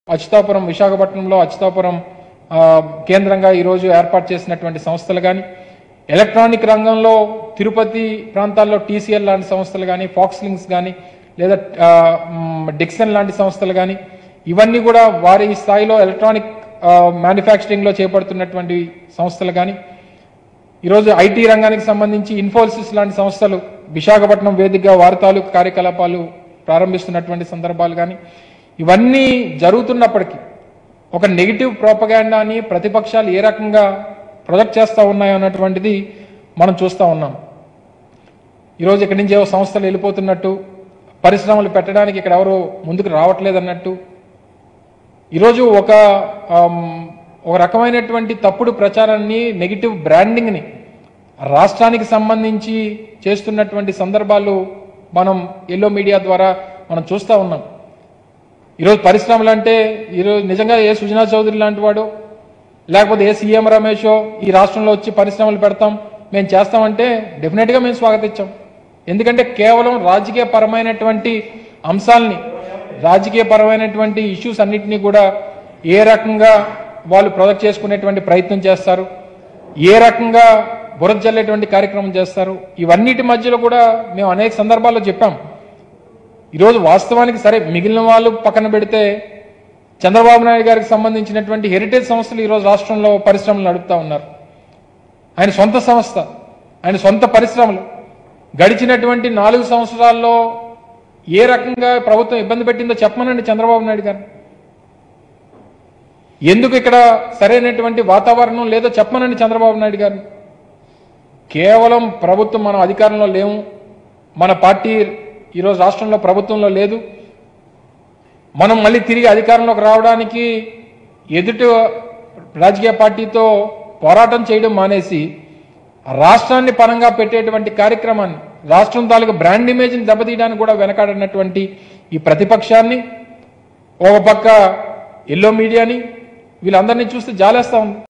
అచ్యుతాపురం విశాఖపట్నంలో అచ్యుతాపురం ఆ, కేంద్రంగా ఈరోజు ఏర్పాటు చేసినటువంటి సంస్థలు కానీ ఎలక్ట్రానిక్ రంగంలో తిరుపతి ప్రాంతాల్లో టీసీఎల్ లాంటి సంస్థలు కానీ ఫాక్స్ లింక్స్ కానీ లేదా ఆ, మ్, డిక్సన్ లాంటి సంస్థలు కానీ ఇవన్నీ కూడా వారి స్థాయిలో ఎలక్ట్రానిక్ మ్యానుఫ్యాక్చరింగ్లో చేపడుతున్నటువంటి సంస్థలు కానీ ఈరోజు ఐటీ రంగానికి సంబంధించి ఇన్ఫోసిస్ లాంటి సంస్థలు విశాఖపట్నం వేదికగా వారి తాలూకు కార్యకలాపాలు ప్రారంభిస్తున్నటువంటి సందర్భాలు కానీ ఇవన్నీ జరుగుతున్నప్పటికీ ఒక నెగిటివ్ ప్రోపగాండాని ప్రతిపక్షాలు ఏ రకంగా ప్రొజెక్ట్ చేస్తూ ఉన్నాయో అన్నటువంటిది మనం చూస్తూ ఉన్నాం ఈరోజు ఇక్కడి నుంచి ఏవో సంస్థలు వెళ్ళిపోతున్నట్టు పరిశ్రమలు పెట్టడానికి ఇక్కడ ఎవరు ముందుకు రావట్లేదు అన్నట్టు ఈరోజు ఒక ఆమ్, ఒక రకమైనటువంటి తప్పుడు ప్రచారాన్ని నెగిటివ్ బ్రాండింగ్ని రాష్ట్రానికి సంబంధించి చేస్తున్నటువంటి సందర్భాలు మనం ఎల్లో మీడియా ద్వారా మనం చూస్తూ ఉన్నాం ఈరోజు పరిశ్రమలు అంటే ఈరోజు నిజంగా ఏ సుజనా చౌదరి లాంటి వాడు లేకపోతే ఏ సీఎం రమేషో ఈ రాష్ట్రంలో వచ్చి పరిశ్రమలు పెడతాం మేము చేస్తామంటే డెఫినెట్గా మేము స్వాగతించాం ఎందుకంటే కేవలం రాజకీయ పరమైనటువంటి అంశాలని రాజకీయ పరమైనటువంటి ఇష్యూస్ అన్నిటినీ కూడా ఏ రకంగా వాళ్ళు ప్రొజెక్ట్ చేసుకునేటువంటి ప్రయత్నం చేస్తారు ఏ రకంగా బురద జల్లేటువంటి కార్యక్రమం చేస్తారు ఇవన్నిటి మధ్యలో కూడా మేము అనేక సందర్భాల్లో చెప్పాం ఈరోజు వాస్తవానికి సరే మిగిలిన వాళ్ళు పక్కన పెడితే చంద్రబాబు నాయుడు గారికి సంబంధించినటువంటి హెరిటేజ్ సంస్థలు ఈరోజు రాష్ట్రంలో పరిశ్రమలు నడుపుతా ఉన్నారు ఆయన సొంత సంస్థ ఆయన సొంత పరిశ్రమలు గడిచినటువంటి నాలుగు సంవత్సరాల్లో ఏ రకంగా ప్రభుత్వం ఇబ్బంది పెట్టిందో చెప్పమనండి చంద్రబాబు నాయుడు గారు ఎందుకు ఇక్కడ సరైనటువంటి వాతావరణం లేదో చెప్పమనండి చంద్రబాబు నాయుడు గారు కేవలం ప్రభుత్వం మనం అధికారంలో లేము మన పార్టీ ఈరోజు రాష్ట్రంలో ప్రభుత్వంలో లేదు మనం మళ్ళీ తిరిగి అధికారంలోకి రావడానికి ఎదుటి రాజకీయ పార్టీతో పోరాటం చేయడం మానేసి రాష్ట్రాన్ని పరంగా పెట్టేటువంటి కార్యక్రమాన్ని రాష్ట్రం తాలూకు బ్రాండ్ ఇమేజ్ని దెబ్బతీయడానికి కూడా వెనకాడినటువంటి ఈ ప్రతిపక్షాన్ని ఒక పక్క ఎల్లో మీడియాని వీళ్ళందరినీ చూస్తే జాలేస్తా ఉంది